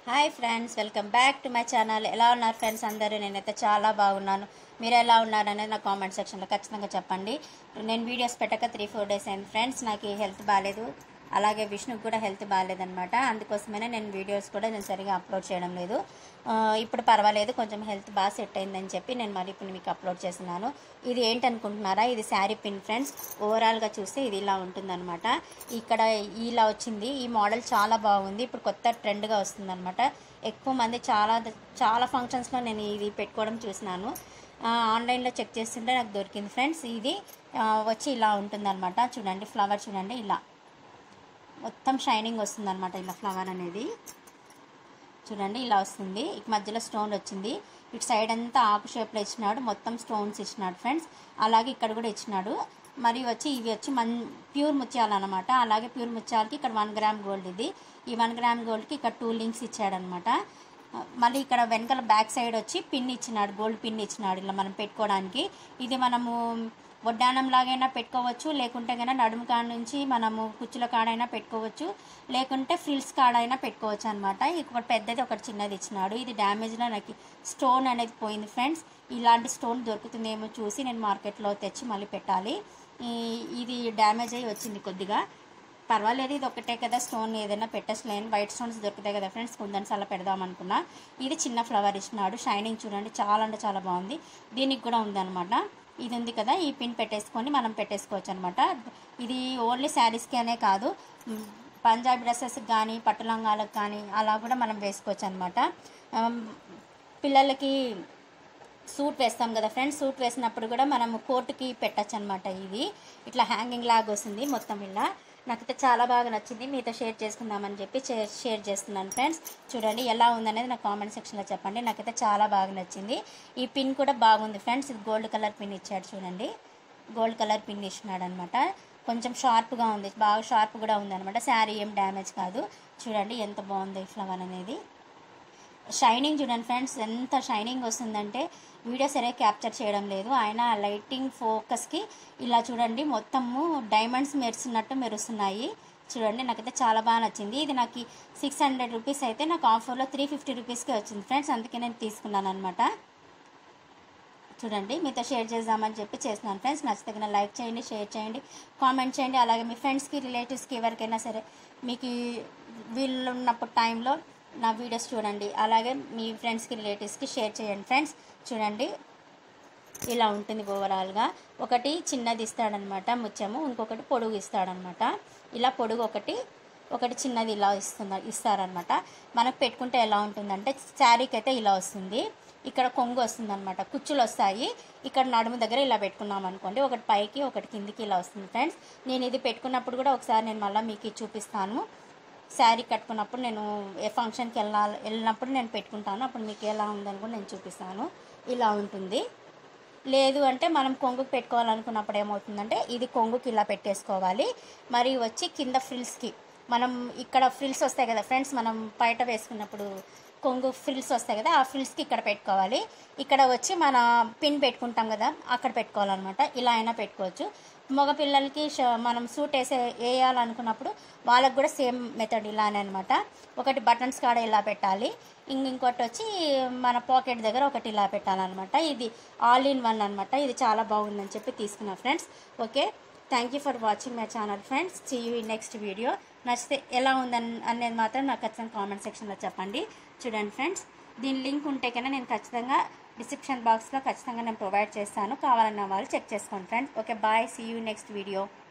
hi friends welcome back to my channel ఎలా ఉన్నారు friends అందరూ నేనైతే చాలా బాగున్నాను మీరు ఎలా ఉన్నారు అనేది నా కామెంట్ సెక్షన్లో ఖచ్చితంగా చెప్పండి నేను వీడియోస్ పెట్టక త్రీ ఫోర్ డేస్ అయింది ఫ్రెండ్స్ నాకు హెల్త్ బాగాలేదు అలాగే విష్ణుకు కూడా హెల్త్ బాగాలేదనమాట అందుకోసమైనా నేను వీడియోస్ కూడా నేను సరిగా అప్లోడ్ చేయడం లేదు ఆ, ఇప్పుడు పర్వాలేదు కొంచెం హెల్త్ బాగా సెట్ అయిందని చెప్పి నేను మరి ఇప్పుడు మీకు అప్లోడ్ చేస్తున్నాను ఇది ఏంటనుకుంటున్నారా ఇది శారీ పిన్ ఫ్రెండ్స్ ఓవరాల్గా చూస్తే ఇది ఇలా ఉంటుందన్నమాట ఇక్కడ ఇలా వచ్చింది ఈ మోడల్ చాలా బాగుంది ఇప్పుడు కొత్త ట్రెండ్గా వస్తుందన్నమాట ఎక్కువ మంది చాలా చాలా ఫంక్షన్స్లో నేను ఇది పెట్టుకోవడం చూసినాను ఆ, ఆన్లైన్లో చెక్ చేస్తుంటే నాకు దొరికింది ఫ్రెండ్స్ ఇది ఆ, వచ్చి ఇలా ఉంటుందన్నమాట చూడండి ఫ్లవర్ చూడండి ఇలా మొత్తం షైనింగ్ వస్తుంది అనమాట ఇలా ఫ్లవర్ అనేది చూడండి ఇలా వస్తుంది ఇక మధ్యలో స్టోన్ వచ్చింది ఇటు సైడ్ అంతా ఆకు షేప్లో ఇచ్చినాడు మొత్తం స్టోన్స్ ఇచ్చినాడు ఫ్రెండ్స్ అలాగే ఇక్కడ కూడా ఇచ్చినాడు మరి వచ్చి ఇవి వచ్చి మన్ ప్యూర్ ముత్యాలు అనమాట అలాగే ప్యూర్ ముత్యాలకి ఇక్కడ వన్ గ్రామ్ గోల్డ్ ఇది ఈ వన్ గ్రామ్ గోల్డ్కి ఇక్కడ టూ లింక్స్ ఇచ్చాడనమాట మళ్ళీ ఇక్కడ వెనకాల బ్యాక్ సైడ్ వచ్చి పిన్ ఇచ్చినాడు గోల్డ్ పిన్ ఇచ్చినాడు ఇలా మనం పెట్టుకోవడానికి ఇది మనము వడ్డానం లాగైనా పెట్టుకోవచ్చు లేకుంటే కనుక నడుము కాడ నుంచి మనము కుచ్చుల కాడైనా పెట్టుకోవచ్చు లేకుంటే ఫ్రిల్స్ కాడైనా పెట్టుకోవచ్చు అనమాట ఒకటి పెద్దది ఒకటి చిన్నది ఇచ్చినాడు ఇది డ్యామేజ్లో నాకు స్టోన్ అనేది పోయింది ఫ్రెండ్స్ ఇలాంటి స్టోన్ దొరుకుతుందేమో చూసి నేను మార్కెట్లో తెచ్చి మళ్ళీ పెట్టాలి ఈ- ఇది డ్యామేజ్ అయ్యి వచ్చింది కొద్దిగా పర్వాలేదు ఇది ఒకటే కదా స్టోన్ ఏదైనా పెట్టేసలేను వైట్ స్టోన్స్ దొరుకుతాయి కదా ఫ్రెండ్స్ కుందన్స్ అలా పెడదాం అనుకున్నా ఇది చిన్న ఫ్లవర్ ఇచ్చినాడు షైనింగ్ చూడండి చాలా అంటే చాలా బాగుంది దీనికి కూడా ఉందన్నమాట ఇది ఉంది కదా ఈ పిన్ పెట్టేసుకొని మనం పెట్టేసుకోవచ్చు అనమాట ఇది ఓన్లీ శారీస్కి అనే కాదు మ్, పంజాబీ డ్రెస్సెస్కి కానీ పట్టు లంగాలకు కానీ అలా కూడా మనం వేసుకోవచ్చు అనమాట పిల్లలకి సూట్ వేస్తాం కదా ఫ్రెండ్స్ సూట్ వేసినప్పుడు కూడా మనము కోర్టుకి పెట్టచ్చు అనమాట ఇది ఇట్లా హ్యాంగింగ్ లాగా వస్తుంది మొత్తం ఇలా నాకైతే చాలా బాగా నచ్చింది మీతో షేర్ చేసుకుందామని చెప్పి చే- షేర్ చేస్తున్నాను ఫ్రెండ్స్ చూడండి ఎలా ఉందనేది నా కామెంట్ సెక్షన్లో చెప్పండి నాకైతే చాలా బాగా నచ్చింది ఈ పిన్ కూడా బాగుంది ఫ్రెండ్స్ ఇది గోల్డ్ కలర్ పిన్ ఇచ్చాడు చూడండి గోల్డ్ కలర్ పిన్ ఇచ్చినాడు అనమాట కొంచెం షార్ప్గా ఉంది బాగా షార్ప్ కూడా ఉంది అనమాట శారీ ఏం డ్యామేజ్ కాదు చూడండి ఎంత బాగుంది ఈ ఫ్లవర్ అనేది షైనింగ్ చూడండి ఫ్రెండ్స్ ఎంత షైనింగ్ వస్తుందంటే వీడియో సరిగ్గా క్యాప్చర్ చేయడం లేదు ఆయన లైటింగ్ ఫోకస్కి ఇలా చూడండి మొత్తము డైమండ్స్ మెరుస్తున్నట్టు మెరుస్తున్నాయి చూడండి నాకైతే చాలా బాగా నచ్చింది ఇది నాకు సిక్స్ హండ్రెడ్ రూపీస్ అయితే నాకు ఆఫర్లో త్రీ ఫిఫ్టీ రూపీస్కే వచ్చింది ఫ్రెండ్స్ అందుకే నేను తీసుకున్నాను అనమాట చూడండి మీతో షేర్ చేద్దామని చెప్పి చేస్తున్నాను ఫ్రెండ్స్ నచ్చితే లైక్ చేయండి షేర్ చేయండి కామెంట్ చేయండి అలాగే మీ ఫ్రెండ్స్కి రిలేటివ్స్కి ఎవరికైనా సరే మీకు వీళ్ళు ఉన్నప్పుడు టైంలో నా వీడియోస్ చూడండి అలాగే మీ ఫ్రెండ్స్కి రిలేటివ్స్కి షేర్ చేయండి ఫ్రెండ్స్ చూడండి ఇలా ఉంటుంది ఓవరాల్గా ఒకటి చిన్నది ఇస్తాడనమాట ముత్యము ఇంకొకటి పొడుగు ఇస్తాడనమాట ఇలా పొడుగు ఒకటి ఒకటి చిన్నది ఇలా ఇస్తున్నా ఇస్తారనమాట మనకు పెట్టుకుంటే ఎలా ఉంటుందంటే శారీకి అయితే ఇలా వస్తుంది ఇక్కడ కొంగు వస్తుంది అనమాట కుచ్చులు వస్తాయి ఇక్కడ నడుము దగ్గర ఇలా పెట్టుకున్నాం అనుకోండి ఒకటి పైకి ఒకటి కిందికి ఇలా వస్తుంది ఫ్రెండ్స్ నేను ఇది పెట్టుకున్నప్పుడు కూడా ఒకసారి నేను మళ్ళీ మీకు చూపిస్తాను శారీ కట్టుకున్నప్పుడు నేను ఏ ఫంక్షన్కి వెళ్ళాలి వెళ్ళినప్పుడు నేను పెట్టుకుంటాను అప్పుడు మీకు ఎలా ఉందని కూడా నేను చూపిస్తాను ఇలా ఉంటుంది లేదు అంటే మనం కొంగుకి పెట్టుకోవాలనుకున్నప్పుడు ఏమవుతుందంటే ఇది కొంగుకి ఇలా పెట్టేసుకోవాలి మరి వచ్చి కింద ఫ్రిల్స్కి మనం ఇక్కడ ఫ్రిల్స్ వస్తాయి కదా ఫ్రెండ్స్ మనం బయట వేసుకున్నప్పుడు కొంగు ఫ్రిల్స్ వస్తాయి కదా ఆ ఫ్రిల్స్కి ఇక్కడ పెట్టుకోవాలి ఇక్కడ వచ్చి మన పిన్ పెట్టుకుంటాం కదా అక్కడ పెట్టుకోవాలన్నమాట ఇలా అయినా పెట్టుకోవచ్చు మగ పిల్లలకి ష- మనం సూట్ వేసే వేయాలనుకున్నప్పుడు వాళ్ళకి కూడా సేమ్ మెథడ్ ఇలానే అనమాట ఒకటి బటన్స్ కాడ ఇలా పెట్టాలి ఇంక ఇంకోటి వచ్చి మన పాకెట్ దగ్గర ఒకటి ఇలా పెట్టాలన్నమాట ఇది ఆల్ ఇన్ వన్ అనమాట ఇది చాలా బాగుందని చెప్పి తీసుకున్నా friends okay thank you for watching my channel friends see you next video నచ్చితే ఎలా ఉందని అనేది మాత్రం నాకు ఖచ్చితంగా కామెంట్ సెక్షన్లో చెప్పండి చూడండి ఫ్రెండ్స్ దీని లింక్ ఉంటే కన్నా నేను ఖచ్చితంగా డిస్క్రిప్షన్ బాక్స్లో ఖచ్చితంగా నేను ప్రొవైడ్ చేస్తాను కావాలన్న వాళ్ళు చెక్ చేసుకోండి friends okay bye see you next video